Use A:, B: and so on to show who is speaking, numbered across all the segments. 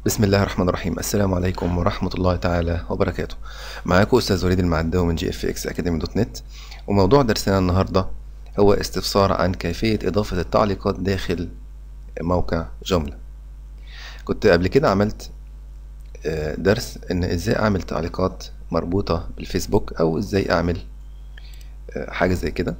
A: بسم الله الرحمن الرحيم السلام عليكم ورحمة الله تعالى وبركاته معاكم أستاذ وليد المعداوي من جي اف اكس اكاديمي دوت نت وموضوع درسنا النهاردة هو استفسار عن كيفية إضافة التعليقات داخل موقع جملة كنت قبل كده عملت آه، درس إن إزاي أعمل تعليقات مربوطة بالفيسبوك أو إزاي أعمل آه، حاجة زي كده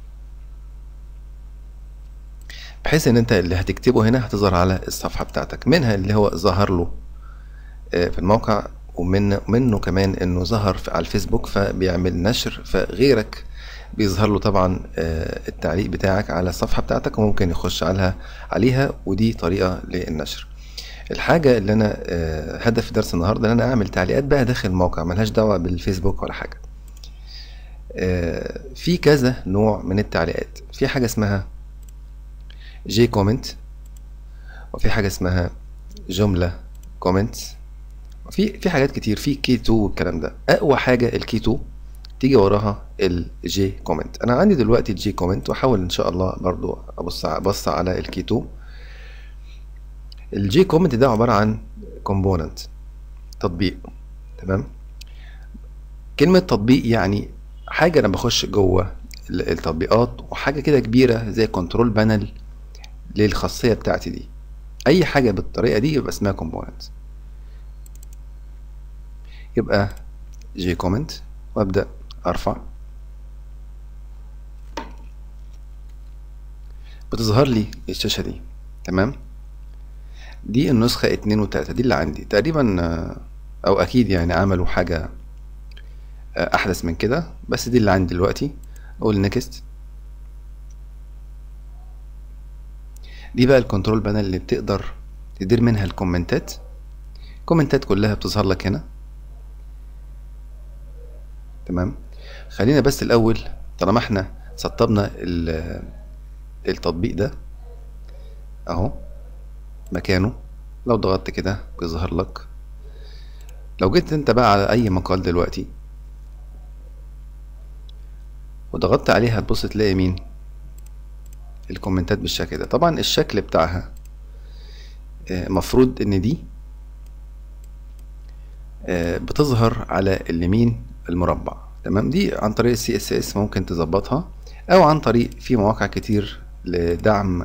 A: بحيث ان انت اللي هتكتبه هنا هتظهر على الصفحة بتاعتك منها اللي هو ظهر له آه، في الموقع ومن منه كمان انه ظهر في- على الفيسبوك فبيعمل نشر فغيرك بيظهر له طبعا آه، التعليق بتاعك على الصفحة بتاعتك وممكن يخش عليها عليها ودي طريقة للنشر الحاجة اللي انا آه، هدف درس النهاردة ان انا اعمل تعليقات بقى داخل الموقع ملهاش دعوة بالفيسبوك ولا حاجة آه، في كذا نوع من التعليقات في حاجة اسمها جي كومنت وفي حاجة اسمها جملة كومنتس وفي في حاجات كتير في كي 2 والكلام ده اقوى حاجة الكي 2 تيجي وراها الجي كومنت انا عندي دلوقتي الجي كومنت واحاول ان شاء الله برضو ابص ابص على الكي 2 الجي كومنت ده عبارة عن كومبوننت تطبيق تمام كلمة تطبيق يعني حاجة أنا بخش جوه ال- التطبيقات وحاجة كده كبيرة زي كنترول بانل للخاصية بتاعتي دي أي حاجة بالطريقة دي يبقى اسمها كومبوننت يبقى جي كومنت وأبدأ أرفع بتظهر لي الشاشة دي تمام دي النسخة اتنين وتلاتة دي اللي عندي تقريبا آه، أو أكيد يعني عملوا حاجة آه، أحدث من كده بس دي اللي عندي دلوقتي أقول نيكست دي بقى الكنترول بانل اللي بتقدر تدير منها الكومنتات الكومنتات كلها بتظهر لك هنا تمام خلينا بس الاول طالما احنا سطبنا ال- التطبيق ده اهو مكانه لو ضغطت كده بيظهر لك لو جيت انت بقى على اي مقال دلوقتي وضغطت عليها تبص تلاقي مين الكومنتات بالشكل ده طبعا الشكل بتاعها آه، مفروض ان دي آه، بتظهر على اليمين المربع تمام دي عن طريق السي اس اس ممكن تظبطها او عن طريق في مواقع كتير لدعم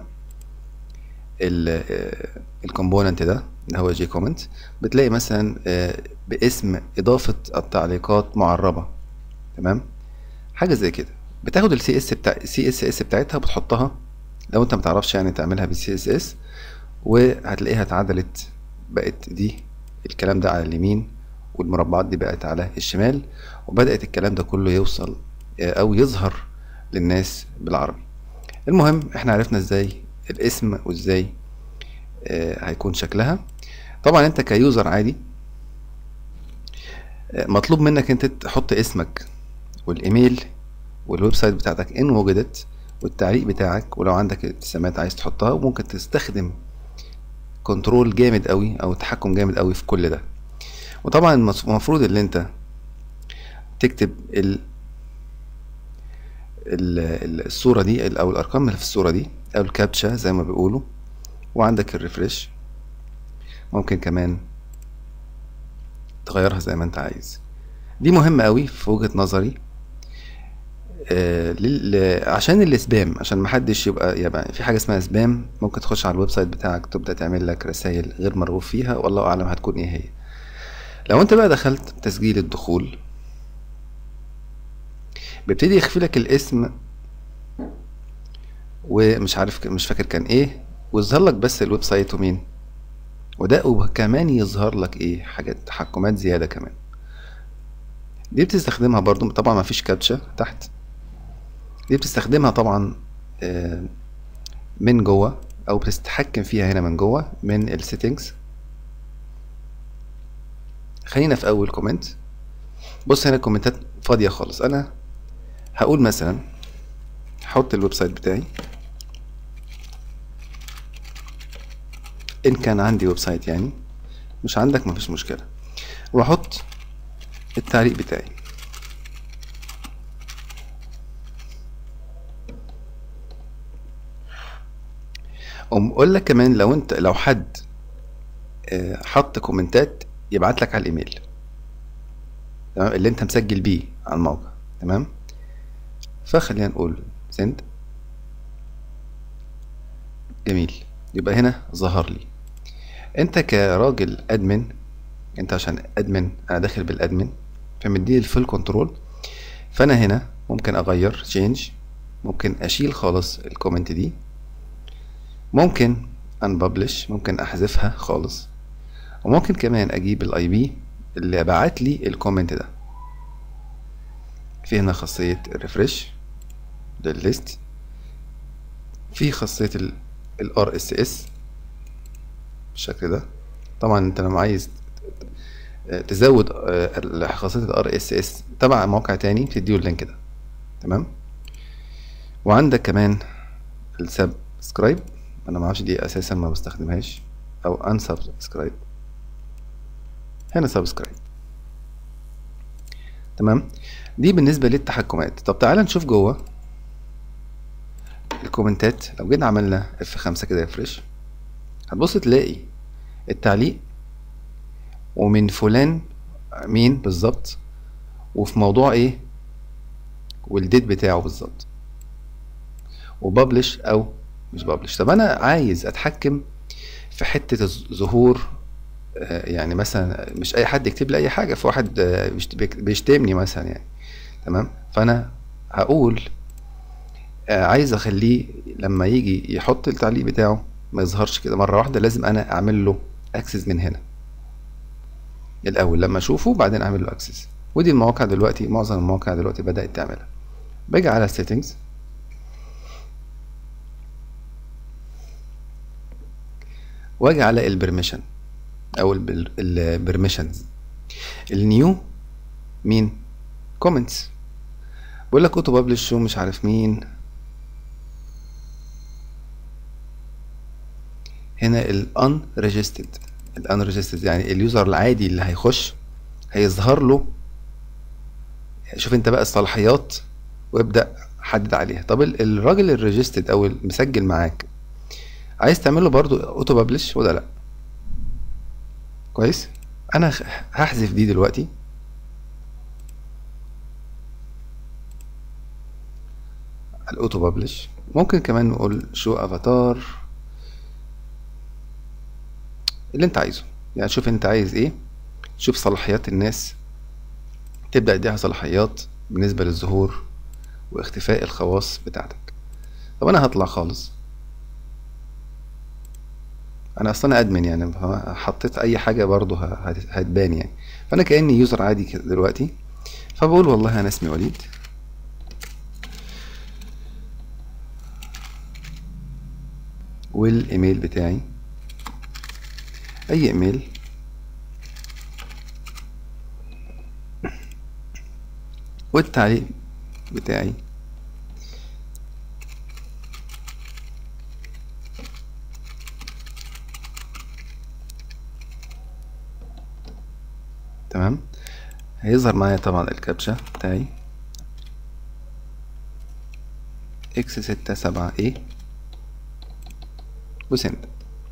A: الكومبوننت ده اللي هو جي كومنت بتلاقي مثلا آه، باسم اضافه التعليقات معربه تمام حاجه زي كده بتاخد السي اس بتاع السي اس اس بتاعتها بتحطها لو انت متعرفش يعني تعملها بالسي اس اس وهتلاقيها اتعدلت بقت دي الكلام ده على اليمين والمربعات دي بقت على الشمال وبدأت الكلام ده كله يوصل آه، او يظهر للناس بالعربي المهم احنا عرفنا ازاي الاسم وازاي آه، هيكون شكلها طبعا انت كيوزر عادي آه، مطلوب منك انت تحط اسمك والايميل والويب سايت بتاعتك ان وجدت والتعليق بتاعك ولو عندك ابتسامات عايز تحطها وممكن تستخدم كنترول جامد قوي او تحكم جامد قوي في كل ده وطبعا المس- المفروض ان انت تكتب ال ال- ال- الصورة دي ال- او الارقام اللي في الصورة دي او الكابتشا زي ما بيقولوا وعندك الريفرش ممكن كمان تغيرها زي ما انت عايز دي مهمة قوي في وجهة نظري آه، لل... عشان السبام عشان محدش يبقى يبقى في حاجه اسمها سبام ممكن تخش على الويب سايت بتاعك تبدا تعمل لك رسائل غير مرغوب فيها والله اعلم هتكون ايه هي لو انت بقى دخلت تسجيل الدخول بيبتدي يخفي لك الاسم ومش عارف مش فاكر كان ايه ويظهر لك بس الويب سايت ومين وده وكمان يظهر لك ايه حاجات تحكمات زياده كمان دي بتستخدمها برضو طبعا ما فيش كابتشا تحت دي بتستخدمها طبعا آه، من جوه او بتتحكم فيها هنا من جوه من السيتنجز خلينا في اول كومنت بص هنا الكومنتات فاضيه خالص انا هقول مثلا هحط الويب سايت بتاعي ان كان عندي ويب سايت يعني مش عندك مفيش مشكله واحط التعليق بتاعي اقول لك كمان لو انت لو حد آه، حط كومنتات يبعت لك على الايميل تمام اللي انت مسجل بيه على الموقع تمام فخلينا نقول سند جميل يبقى هنا ظهر لي انت كراجل ادمن انت عشان ادمن انا داخل بالادمن فمديه الفول كنترول فانا هنا ممكن اغير تشينج ممكن اشيل خالص الكومنت دي ممكن انببلش ممكن احذفها خالص وممكن كمان اجيب الاي بي اللي بعت لي الكومنت ده في هنا خاصية الريفرش للليست في خاصية ال RSS بالشكل ده طبعا انت لما عايز تزود آه، خاصية ال RSS تبع موقع تاني بتديه اللينك ده تمام وعندك كمان السبسكرايب انا ما اعرفش دي اساسا ما بستخدمهاش او ان سبسكرايب هنا سبسكرايب تمام دي بالنسبه للتحكمات طب تعالى نشوف جوه الكومنتات لو جينا عملنا اف 5 كده ريفرش هتبص تلاقي التعليق ومن فلان مين بالظبط وفي موضوع ايه والديت بتاعه بالظبط وببلش او مش ببلش طب انا عايز اتحكم في حته الظهور آه، يعني مثلا مش اي حد يكتب لي اي حاجه في واحد آه، بيشت- بيك- بيشتمني مثلا يعني تمام فانا هقول آه، عايز اخليه لما يجي يحط التعليق بتاعه ما يظهرش كده مره واحده لازم انا اعمل له اكسس من هنا الاول لما اشوفه بعدين اعمل له اكسس ودي المواقع دلوقتي معظم المواقع دلوقتي بدات تعملها باجي على settings واجي على البرميشن او البرميشنز النيو مين كومنتس بقول لك اوتو بابلش ومش عارف مين هنا الان ريجستد الان ريجستد يعني اليوزر العادي اللي هيخش هيظهر له شوف انت بقى الصلاحيات وابدا حدد عليها طب ال- الراجل الريجستد او المسجل معاك عايز تعمله برضو اوتو بابلش ولا لا كويس انا خ- هحذف دي دلوقتي الاوتو بابلش ممكن كمان نقول شو افاتار اللي انت عايزه يعني شوف انت عايز ايه شوف صلاحيات الناس تبدأ اديها صلاحيات بالنسبة للظهور واختفاء الخواص بتاعتك طب انا هطلع خالص انا اصلا ادمن يعني حطيت اي حاجة برضو ه- هت- هتبان يعني فانا كأني يوزر عادي كده دلوقتي فبقول والله انا اسمي وليد والايميل بتاعي اي ايميل والتعليق بتاعي تمام هيظهر معايا طبعا الكابتشا بتاعي اكس ستة سبعة ايه وسند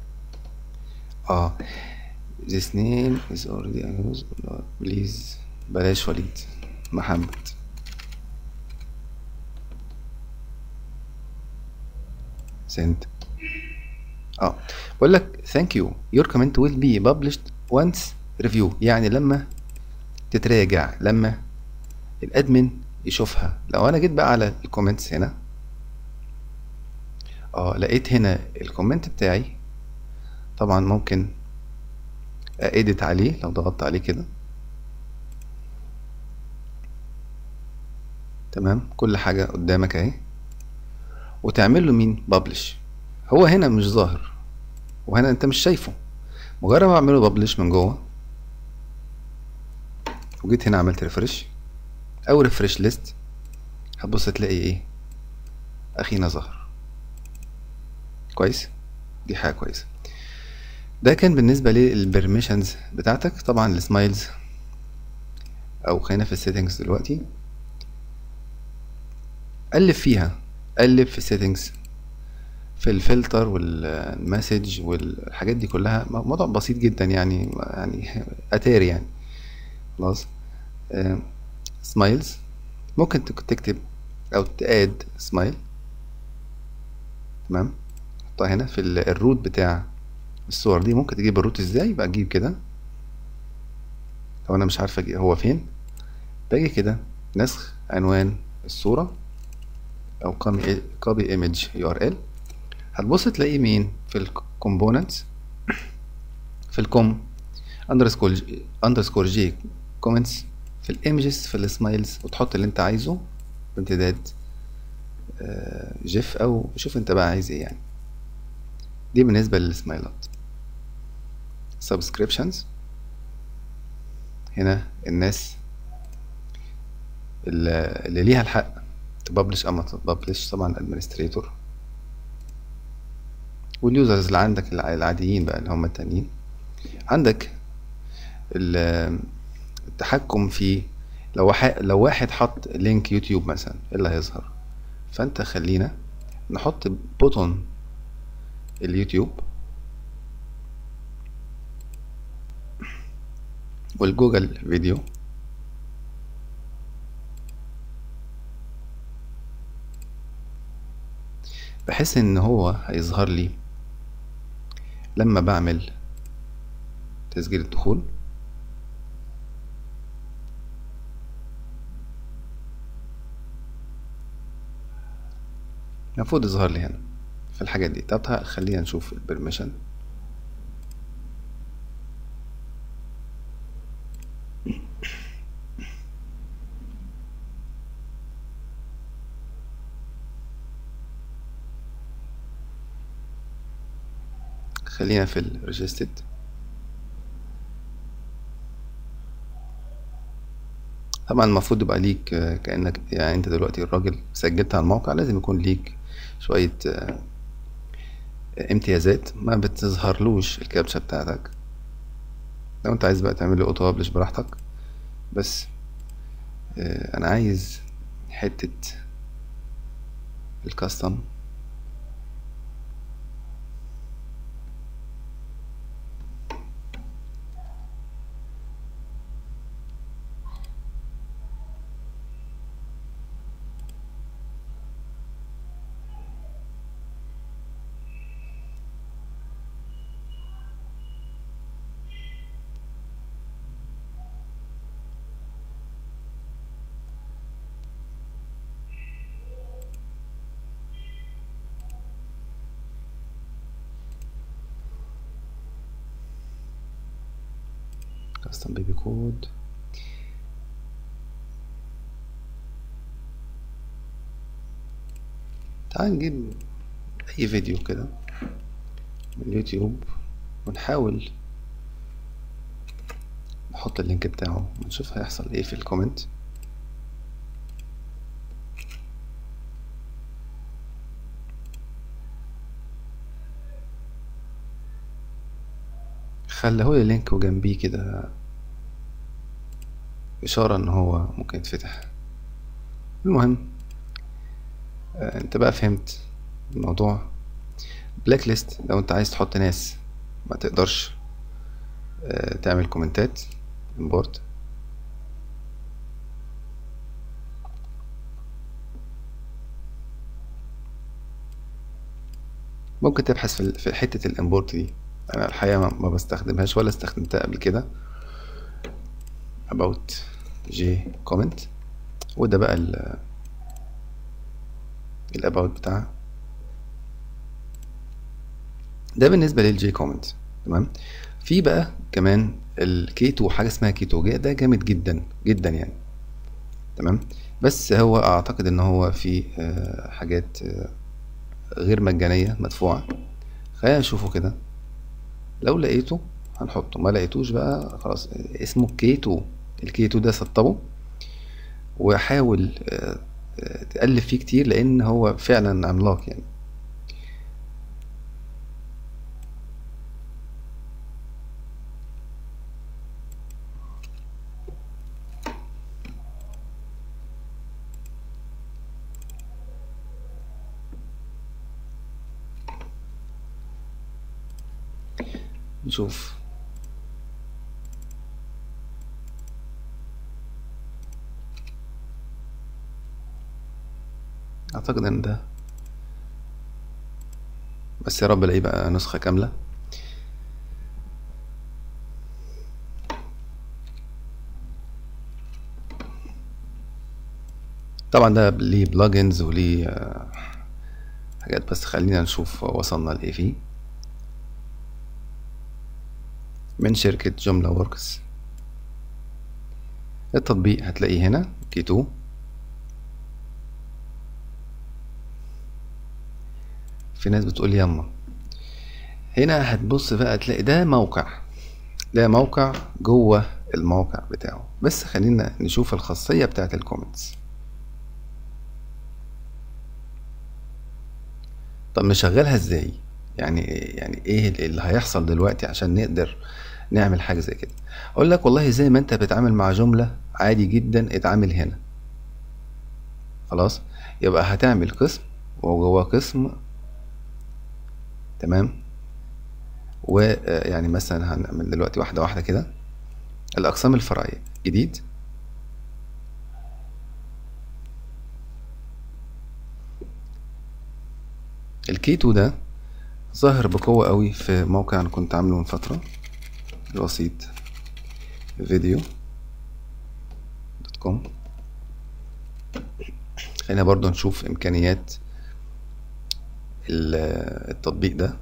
A: اه this name is already used please بلاش وليد محمد send اه بقول لك thank you your comment will be published once review يعني لما تتراجع لما الادمن يشوفها لو انا جيت بقى على الكومنتس هنا اه لقيت هنا الكومنت بتاعي طبعا ممكن اديت عليه لو ضغطت عليه كده تمام كل حاجة قدامك اهي وتعمل له مين بابلش هو هنا مش ظاهر وهنا انت مش شايفه مجرد ما اعمله بابلش من جوه وجيت هنا عملت ريفرش او ريفرش ليست هتبص تلاقي ايه اخينا ظهر كويس دي حاجة كويسة ده كان بالنسبة للبرميشنز بتاعتك طبعا السمايلز او خلينا في السيتنجز دلوقتي قلب فيها قلب في السيتنجز في الفلتر والمسج والحاجات دي كلها موضوع بسيط جدا يعني يعني اتاري يعني خلاص سمايلز ممكن تكتب او تاد سمايل تمام حطها هنا في الروت بتاع الصور دي ممكن تجيب الروت ازاي يبقى اجيب كده لو انا مش عارفه هو فين باجي كده نسخ عنوان الصورة او copy image URL هتبص تلاقي مين في الكومبوننتس في الكوم اندرسكور اندرسكور جي كومنتس في الايمجز في السمايلز وتحط اللي انت عايزه بامتداد جيف او شوف انت بقى عايز ايه يعني دي بالنسبة للسمايلات subscriptions هنا الناس اللي ليها الحق تببلش او ما تببلش طبعا الادمنستريتور واليوزرز اللي عندك العاديين بقى اللي هم التانيين عندك التحكم في لو واحد لو واحد حط لينك يوتيوب مثلا ايه اللي هيظهر فانت خلينا نحط بوتون اليوتيوب والجوجل فيديو بحيث ان هو هيظهر لي لما بعمل تسجيل الدخول المفروض يظهر لي هنا في الحاجات دي طب خلينا نشوف البرميشن خلينا في الريجستد طبعا المفروض يبقى ليك كأنك يعني انت دلوقتي الراجل سجلت على الموقع لازم يكون ليك شوية امتيازات ما بتظهرلوش الكابتشا بتاعتك لو انت عايز بقى تعمل له اوتو بابلش براحتك بس انا عايز حتة الكاستم كاستم بيبي كود تعال نجيب اي فيديو كده من اليوتيوب ونحاول نحط اللينك بتاعه ونشوف هيحصل ايه في الكومنت خلهولي لينك وجنبيه كده إشارة إن هو ممكن يتفتح المهم آه أنت بقى فهمت الموضوع بلاك ليست لو أنت عايز تحط ناس ما تقدرش آه تعمل كومنتات امبورت ممكن تبحث في حتة الامبورت دي انا الحقيقه ما بستخدمهاش ولا استخدمتها قبل كده about j comment وده بقى ال الاباوت بتاعها ده بالنسبه للجي كومنت تمام في بقى كمان الكيتو حاجه اسمها كيتو ده جامد جدا جدا يعني تمام بس هو اعتقد ان هو في حاجات غير مجانيه مدفوعه خلينا نشوفه كده لو لقيته هنحطه ما لقيتوش بقى خلاص اسمه كيتو الكيتو ده سطبه وحاول تقلب فيه كتير لان هو فعلا عملاق يعني نشوف اعتقد ان ده بس يا رب الاقيه بقى نسخة كاملة طبعا ده ليه بلجنز وليه آه، حاجات بس خلينا نشوف وصلنا لايه فيه من شركة جملة وركس التطبيق هتلاقيه هنا كيتو في ناس بتقول يما هنا هتبص بقى تلاقي ده موقع ده موقع جوه الموقع بتاعه بس خلينا نشوف الخاصية بتاعت الكومنتس طب نشغلها ازاي يعني يعني ايه اللي هيحصل دلوقتي عشان نقدر نعمل حاجة زي كده اقول لك والله زي ما انت بتتعامل مع جملة عادي جدا اتعامل هنا خلاص يبقى هتعمل قسم وجوه قسم تمام ويعني مثلا هنعمل دلوقتي واحدة واحدة كده الأقسام الفرعية جديد الكيتو ده ظاهر بقوة قوي في موقع أنا كنت عامله من فترة الوسيط فيديو دوت كوم خلينا برضو نشوف إمكانيات التطبيق ده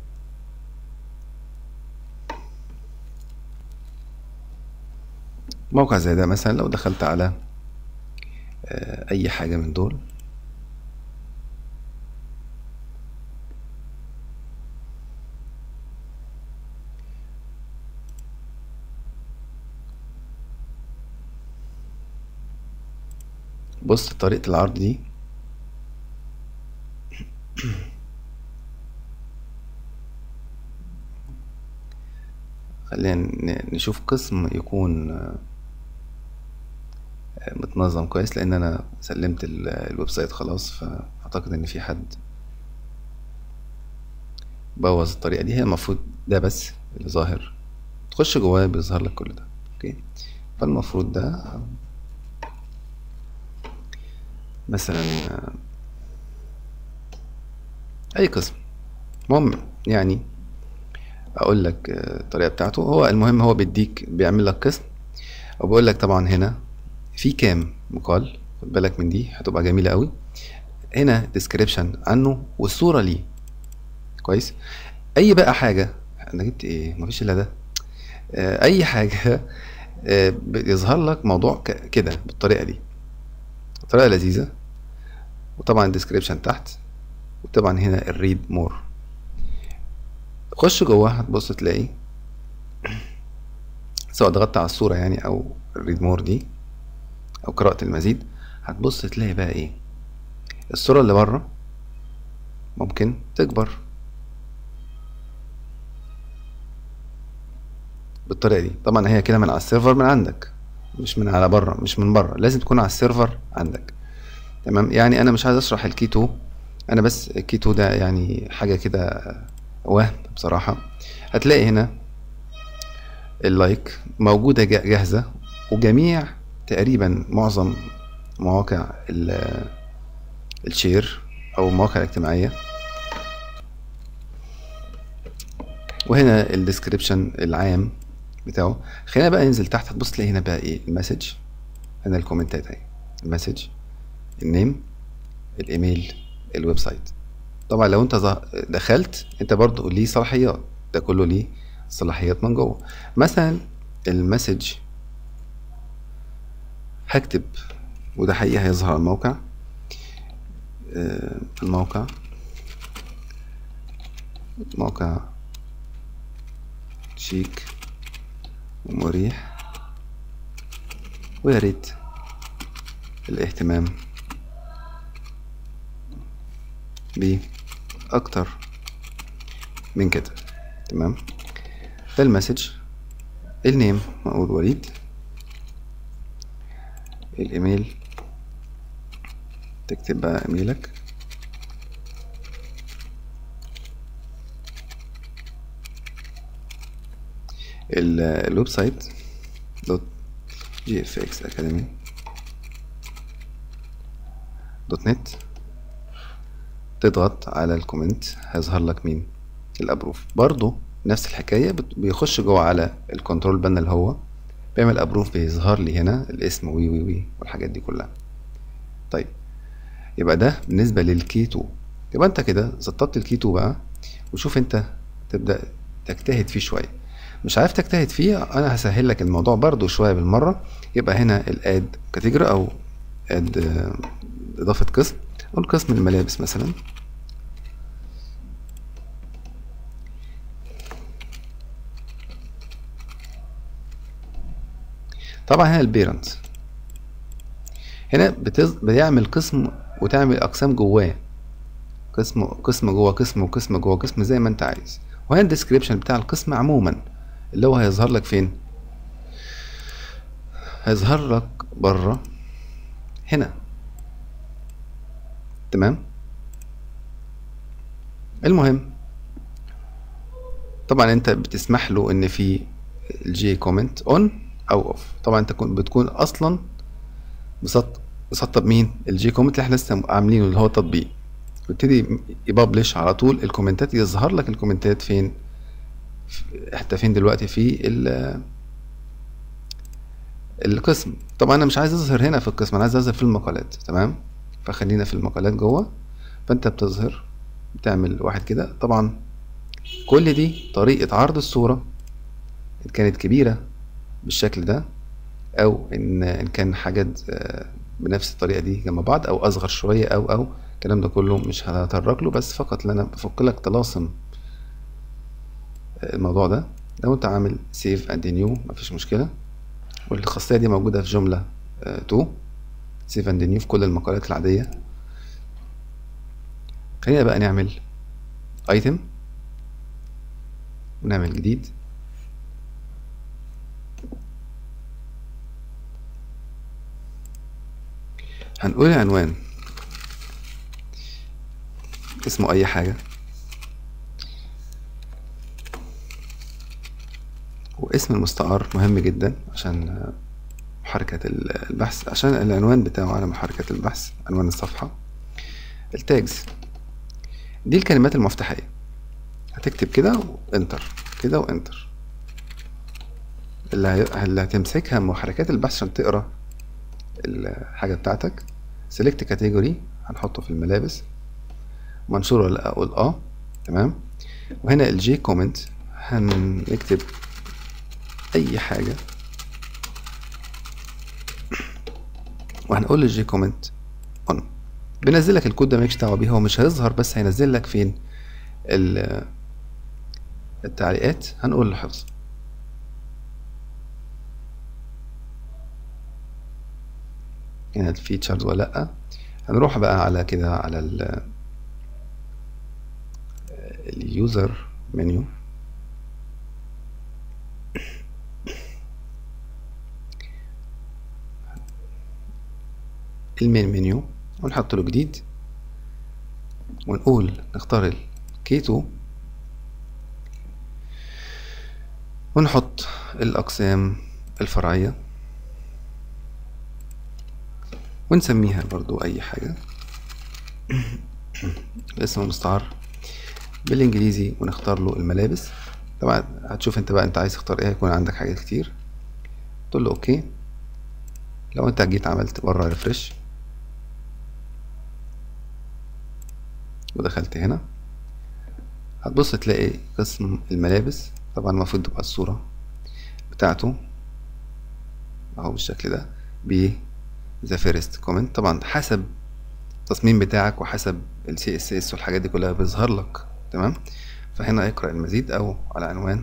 A: موقع زي ده مثلا لو دخلت على أي حاجة من دول بص طريقة العرض دي خلينا نشوف قسم يكون متنظم كويس لان انا سلمت الويب سايت خلاص فاعتقد ان في حد بوظ الطريقه دي هي المفروض ده بس اللي ظاهر تخش جواه بيظهر لك كل ده اوكي فالمفروض ده مثلا اي قسم المهم يعني اقول لك الطريقه بتاعته هو المهم هو بيديك بيعمل لك قسم وبيقول لك طبعا هنا في كام مقال خد بالك من دي هتبقى جميله قوي هنا ديسكريبشن عنه والصوره ليه كويس اي بقى حاجه انا جبت ايه مفيش الا ده اي حاجه بيظهر لك موضوع كده بالطريقه دي طريقه لذيذه وطبعا الديسكريبشن تحت وطبعا هنا الريد مور خش جوه هتبص تلاقي سواء ضغطت على الصورة يعني أو الريد مور دي أو قراءة المزيد هتبص تلاقي بقى إيه الصورة اللي بره ممكن تكبر بالطريقة دي طبعا هي كده من على السيرفر من عندك مش من على بره مش من بره لازم تكون على السيرفر عندك تمام يعني انا مش عايز اشرح الكيتو انا بس الكيتو ده يعني حاجه كده وهم بصراحه هتلاقي هنا اللايك موجوده جاهزه وجميع تقريبا معظم مواقع الشير او المواقع الاجتماعيه وهنا الديسكريبشن العام بتاعه خلينا بقى ننزل تحت هتبص تلاقي هنا بقى ايه المسج هنا الكومنتات اهي المسج النيم الايميل الويب سايت طبعا لو انت دخلت انت برضو ليه صلاحيات ده كله ليه صلاحيات من جوه مثلا المسج هكتب وده حقيقي هيظهر على الموقع الموقع موقع شيك ومريح ويا ريت الاهتمام بيه اكتر من كده تمام ده المسج النيم اقول وليد الايميل تكتب بقى ايميلك الويب سايت دوت جي اف اكس اكاديمي دوت نت تضغط على الكومنت هيظهر لك مين الابروف برضو نفس الحكاية بيخش جوه على الكنترول بانل هو بيعمل ابروف بيظهر لي هنا الاسم وي وي وي والحاجات دي كلها طيب يبقى ده بالنسبة للكي 2 يبقى انت كده سطبت الكي 2 بقى وشوف انت تبدأ تجتهد فيه شوية مش عارف تجتهد فيه انا هسهل لك الموضوع برضو شوية بالمرة يبقى هنا الاد كاتيجوري او اد اضافة قسم قول قسم الملابس مثلا طبعا هنا البيرنت هنا بتز... بيعمل قسم وتعمل اقسام جواه قسم قسم جوه قسم وقسم جوه قسم زي ما انت عايز وهنا الديسكريبشن بتاع القسم عموما اللي هو هيظهر لك فين هيظهر لك بره هنا تمام المهم طبعا انت بتسمح له ان في الجي كومنت اون او اوف طبعا انت بتكون اصلا مسطب مسطب مين الجي كومنت اللي احنا لسه عاملينه اللي هو التطبيق يبتدي يبابلش على طول الكومنتات يظهر لك الكومنتات فين حتى فين دلوقتي في القسم طبعا انا مش عايز اظهر هنا في القسم انا عايز اظهر في المقالات تمام فخلينا في المقالات جوه فانت بتظهر بتعمل واحد كده طبعا كل دي طريقة عرض الصورة إن كانت كبيرة بالشكل ده أو إن إن كان حاجات بنفس الطريقة دي جنب بعض أو أصغر شوية أو أو الكلام ده كله مش هتطرق له بس فقط لأنا بفك لك طلاسم الموضوع ده لو أنت عامل سيف أند نيو مفيش مشكلة والخاصية دي موجودة في جملة 2 سيف اند نيو في كل المقالات العادية خلينا بقى نعمل ايتم ونعمل جديد هنقول عنوان اسمه اي حاجة واسم المستعار مهم جدا عشان محركة البحث عشان العنوان بتاعه على محركة البحث عنوان الصفحة التاجز دي الكلمات المفتاحية هتكتب كده وانتر كده وانتر اللي, اللي هتمسكها محركات البحث عشان تقرا الحاجة بتاعتك سيلكت كاتيجوري هنحطه في الملابس منشور ولا لا اقول اه تمام وهنا الجي كومنت هنكتب اي حاجة وهنقول للجي كومنت اون بينزل لك الكود ده مالكش دعوه بيه هو مش هيظهر بس هينزل لك فين التعليقات هنقول الحفظ هنا الفيتشرز ولا لا هنروح بقى على كده على ال اليوزر منيو المين منيو ونحط له جديد ونقول نختار الكيتو ونحط الأقسام الفرعية ونسميها برضو أي حاجة الاسم المستعار بالإنجليزي ونختار له الملابس طبعا هتشوف انت بقى انت عايز تختار ايه هيكون عندك حاجات كتير تقول له اوكي لو انت جيت عملت بره ريفرش ودخلت هنا هتبص تلاقي قسم الملابس طبعا المفروض تبقى الصورة بتاعته اهو بالشكل ده ب ذا فيرست كومنت طبعا حسب التصميم بتاعك وحسب السي اس اس والحاجات دي كلها بيظهر لك تمام فهنا اقرا المزيد او على عنوان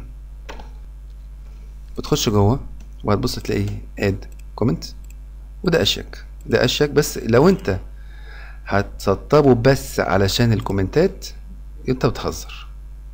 A: بتخش جوه وهتبص تلاقي اد كومنت وده اشيك ده اشيك بس لو انت هتسطبه بس علشان الكومنتات انت بتهزر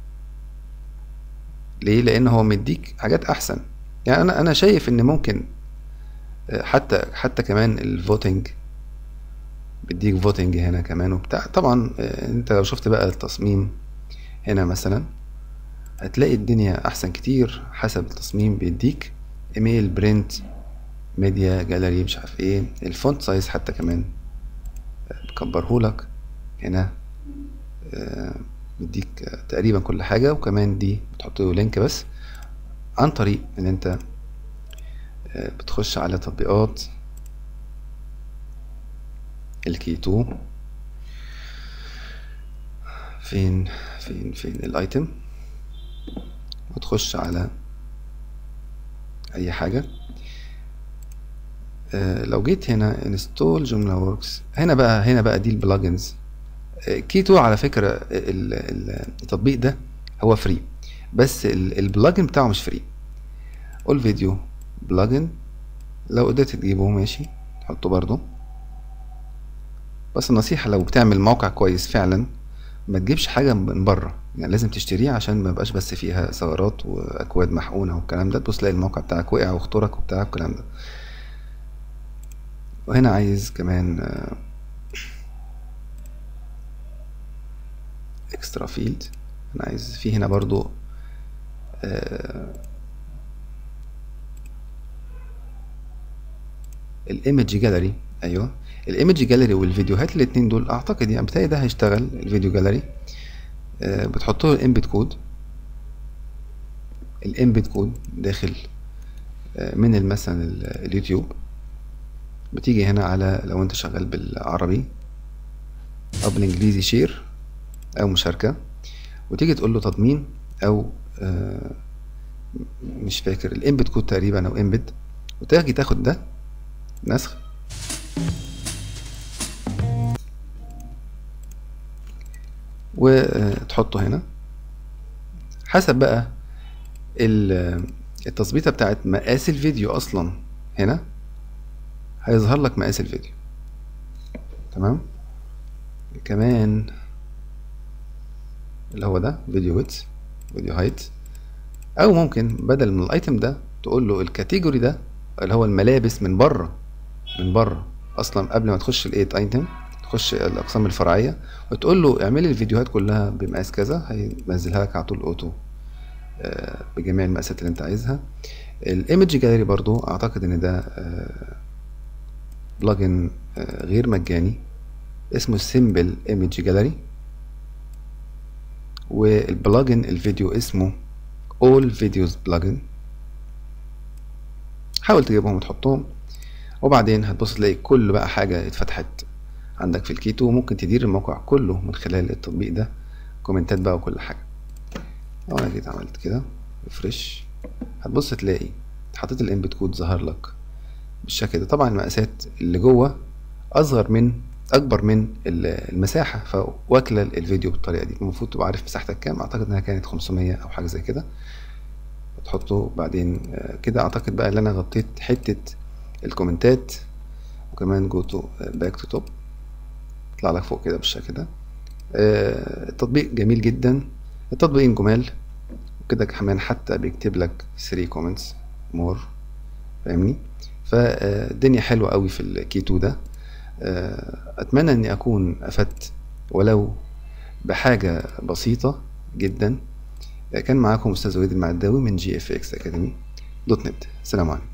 A: ليه لان هو مديك حاجات احسن يعني انا انا شايف ان ممكن حتى حتى كمان الفوتنج بيديك فوتنج هنا كمان وبتاع طبعا انت لو شفت بقى التصميم هنا مثلا هتلاقي الدنيا احسن كتير حسب التصميم بيديك ايميل برنت ميديا جاليري مش عارف ايه الفونت سايز حتى كمان بكبرهولك هنا آه، بيديك آه، تقريبا كل حاجة وكمان دي بتحط له لينك بس عن طريق ان انت آه، بتخش على تطبيقات الكي 2 فين فين فين الايتم وتخش على اي حاجة آه، لو جيت هنا انستول جملة وركس هنا بقى هنا بقى دي البلجنز كيتو على فكرة ال- ال- التطبيق ده هو فري بس ال- البلجن بتاعه مش فري قول فيديو بلجن لو قدرت تجيبه ماشي تحطه برضو بس النصيحة لو بتعمل موقع كويس فعلا ما تجيبش حاجة من بره يعني لازم تشتريه عشان ما يبقاش بس فيها ثغرات واكواد محقونة والكلام ده تبص تلاقي الموقع بتاعك وقع واخترق وبتاع والكلام ده وهنا عايز كمان اكسترا فيلد انا عايز في هنا برضو الايمج جاليري ايوه الايمج جاليري والفيديوهات الاتنين دول اعتقد يعني بتاعي ده هيشتغل الفيديو جاليري آه، بتحط له الامبيد كود الامبيد كود داخل آه، من ال- مثلا ال- اليوتيوب بتيجي هنا على لو انت شغال بالعربي او بالانجليزي شير او مشاركة وتيجي تقول له تضمين او آه، مش فاكر الامبيد كود تقريبا او امبيد وتيجي تاخد ده نسخ وتحطه هنا حسب بقى ال- التظبيطة بتاعت مقاس الفيديو اصلا هنا هيظهر لك مقاس الفيديو تمام كمان اللي هو ده فيديو ويدث فيديو هايت او ممكن بدل من الايتم ده تقول له الكاتيجوري ده اللي هو الملابس من بره من بره اصلا قبل ما تخش الايت ايتم تخش الاقسام الفرعيه وتقول له اعمل لي الفيديوهات كلها بمقاس كذا هينزلها لك على طول اوتو آه، بجميع المقاسات اللي انت عايزها الايمج جاليري برضو اعتقد ان ده بلجن غير مجاني اسمه سيمبل ايمج جاليري والبلجن الفيديو اسمه all videos plugin حاول تجيبهم وتحطهم وبعدين هتبص تلاقي كل بقى حاجة اتفتحت عندك في الكيتو وممكن تدير الموقع كله من خلال التطبيق ده كومنتات بقى وكل حاجة لو انا جيت عملت كده ريفرش هتبص تلاقي حطيت الانبت كود ظهر لك بالشكل ده طبعا المقاسات اللي جوه اصغر من اكبر من ال- المساحه فواكله الفيديو بالطريقه دي المفروض تبقى عارف مساحتك كام اعتقد انها كانت 500 او حاجه زي كده تحطه بعدين آه، كده اعتقد بقى ان انا غطيت حته الكومنتات وكمان جو تو باك تو توب يطلع لك فوق كده بالشكل ده آه، التطبيق جميل جدا التطبيقين جمال وكده كمان حتى بيكتب لك 3 كومنتس مور فاهمني فالدنيا حلوه قوي في الكيتو ده آه، اتمنى اني اكون افدت ولو بحاجه بسيطه جدا آه، كان معاكم استاذ وليد المعداوي من جي اف اكس اكاديمي دوت نت سلام عليكم